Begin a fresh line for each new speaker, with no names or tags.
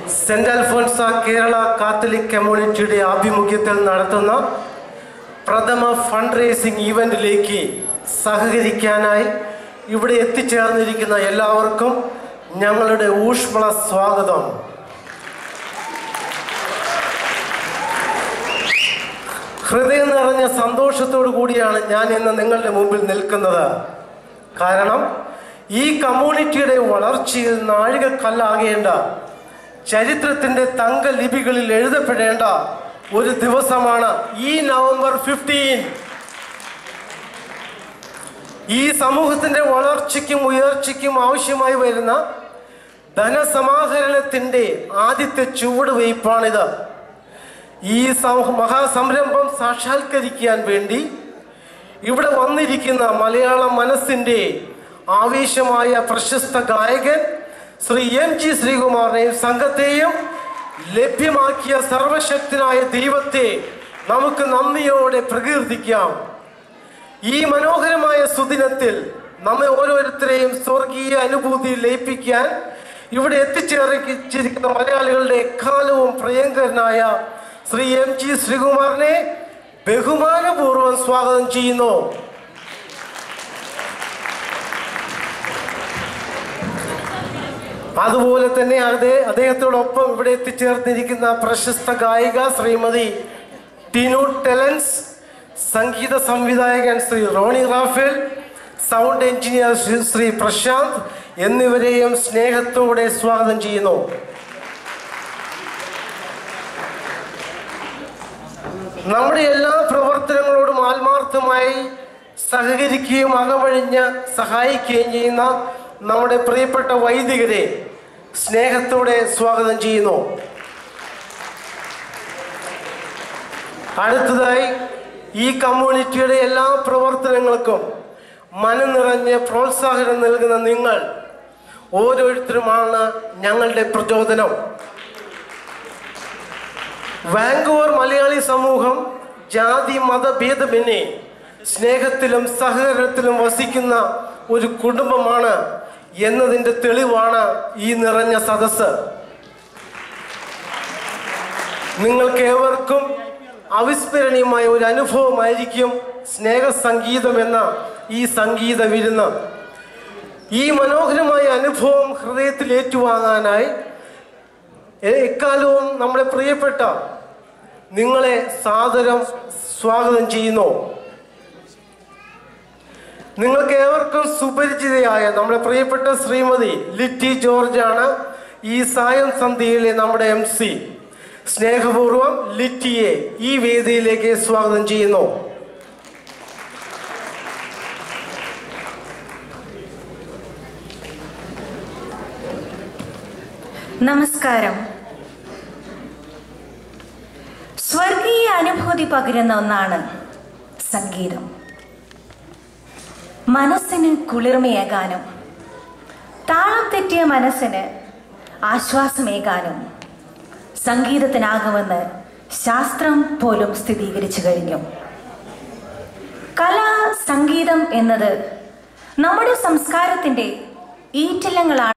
saint Alphonsa Kerala Catholic കമ്മ്യൂണിറ്റിയുടെ ആഭിമുഖ്യത്തിൽ നടത്തുന്ന പ്രഥമ ഫണ്ട് റേസിംഗ് ഈവന്റിലേക്ക് സഹകരിക്കാനായി ഇവിടെ എത്തിച്ചേർന്നിരിക്കുന്ന എല്ലാവർക്കും ഞങ്ങളുടെ ഊഷ്മള സ്വാഗതം ഹൃദയം നിറഞ്ഞ സന്തോഷത്തോടു കൂടിയാണ് ഞാൻ ഇന്ന് നിങ്ങളുടെ മുമ്പിൽ നിൽക്കുന്നത് കാരണം ഈ കമ്മ്യൂണിറ്റിയുടെ വളർച്ചയിൽ നാഴികക്കല്ലാകേണ്ട ചരിത്രത്തിന്റെ തങ്ക ലിപികളിൽ എഴുതപ്പെടേണ്ട ഒരു ദിവസമാണ് ഈ നവംബർ ഫിഫ്റ്റീൻ ഈ സമൂഹത്തിന്റെ വളർച്ചയ്ക്കും ഉയർച്ചയ്ക്കും ആവശ്യമായി വരുന്ന ധനസമാഹരണത്തിന്റെ ആദ്യത്തെ ചുവടുവയ്പ്പാണിത് ഈ സമൂഹ മഹാസംരംഭം സാക്ഷാത്കരിക്കാൻ വേണ്ടി ഇവിടെ വന്നിരിക്കുന്ന മലയാള മനസ്സിന്റെ ആവേശമായ പ്രശസ്ത ഗായകൻ ശ്രീ എം ജി ശ്രീകുമാറിനെയും സംഘത്തെയും ലഭ്യമാക്കിയ സർവശക്തനായ ദൈവത്തെ നമുക്ക് നന്ദിയോടെ പ്രകീർത്തിക്കാം ഈ മനോഹരമായ സുദിനത്തിൽ നമ്മെ ഓരോരുത്തരെയും സ്വർഗീയ അനുഭൂതി ലയിപ്പിക്കാൻ ഇവിടെ എത്തിച്ചേർച്ചിരിക്കുന്ന മലയാളികളുടെ എക്കാലവും പ്രിയങ്കരനായ ശ്രീ എം ജി ശ്രീകുമാറിനെ ബഹുമാനപൂർവ്വം സ്വാഗതം ചെയ്യുന്നു അതുപോലെ തന്നെ അതേ അദ്ദേഹത്തോടൊപ്പം ഇവിടെ എത്തിച്ചേർന്നിരിക്കുന്ന പ്രശസ്ത ഗായിക ശ്രീമതി ടിനു ടെലൻസ് സംഗീത സംവിധായകൻ Shri Rony Raphael sound engineer Shri- Shri Prashanth എന്നിവരെയും സ്നേഹത്തോടെ സ്വാഗതം ചെയ്യുന്നു നമ്മുടെ എല്ലാ പ്രവർത്തനങ്ങളോടും ആത്മാർത്ഥമായി സഹകരിക്കുകയും അകമഴിഞ്ഞ് സഹായിക്കുകയും ചെയ്യുന്ന നമ്മുടെ പ്രിയപ്പെട്ട വൈദികരെ സ്നേഹത്തോടെ സ്വാഗതം ചെയ്യുന്നു അടുത്തതായി ഈ കമ്മ്യൂണിറ്റിയുടെ എല്ലാ പ്രവർത്തനങ്ങൾക്കും മനം നിറഞ്ഞ് പ്രോത്സാഹനം നൽകുന്ന നിങ്ങൾ ഓരോരുത്തരുമാണ് ഞങ്ങളുടെ പ്രചോദനം വാങ്കൂവർ മലയാളി സമൂഹം ജാതി മതഭേദമെന്നെ സ്നേഹത്തിലും സഹകരണത്തിലും വസിക്കുന്ന ഒരു കുടുംബമാണ് എന്നതിൻ്റെ തെളിവാണ് ഈ നിറഞ്ഞ സദസ്സ് നിങ്ങൾക്ക് ഏവർക്കും അവിസ്മരണീയമായ ഒരു അനുഭവമായിരിക്കും സ്നേഹസംഗീതം എന്ന ഈ സംഗീത വിരുന്ന് ഈ മനോഹരമായ അനുഭവം ഹൃദയത്തിൽ ഏറ്റുവാങ്ങാനായി എ- എക്കാലവും നമ്മുടെ പ്രിയപ്പെട്ട നിങ്ങളെ സാദരം സ്വാഗതം ചെയ്യുന്നു നിങ്ങൾക്ക് ഏവർക്കും സുപരിചിതയായ നമ്മുടെ പ്രിയപ്പെട്ട ശ്രീമതി ലിറ്റി ജോർജാണ് ഈ സായം സന്ധ്യയിലെ നമ്മുടെ എം സി സ്നേഹപൂർവം ലിറ്റിയെ ഈ വേദിയിലേക്ക് സ്വാഗതം ചെയ്യുന്നു
നമസ്കാരം സ്വർഗീയ അനുഭൂതി പകരുന്ന ഒന്നാണ് സംഗീതം മനസ്സിന് കുളിർമയേകാനും താളം തെറ്റിയ മനസ്സിന് ആശ്വാസമേകാനും സംഗീതത്തിനാകുമെന്ന് ശാസ്ത്രം പോലും സ്ഥിരീകരിച്ചു കഴിഞ്ഞു കല സംഗീതം എന്നത് നമ്മുടെ സംസ്കാരത്തിൻ്റെ ഈറ്റില്ലങ്ങളാണ്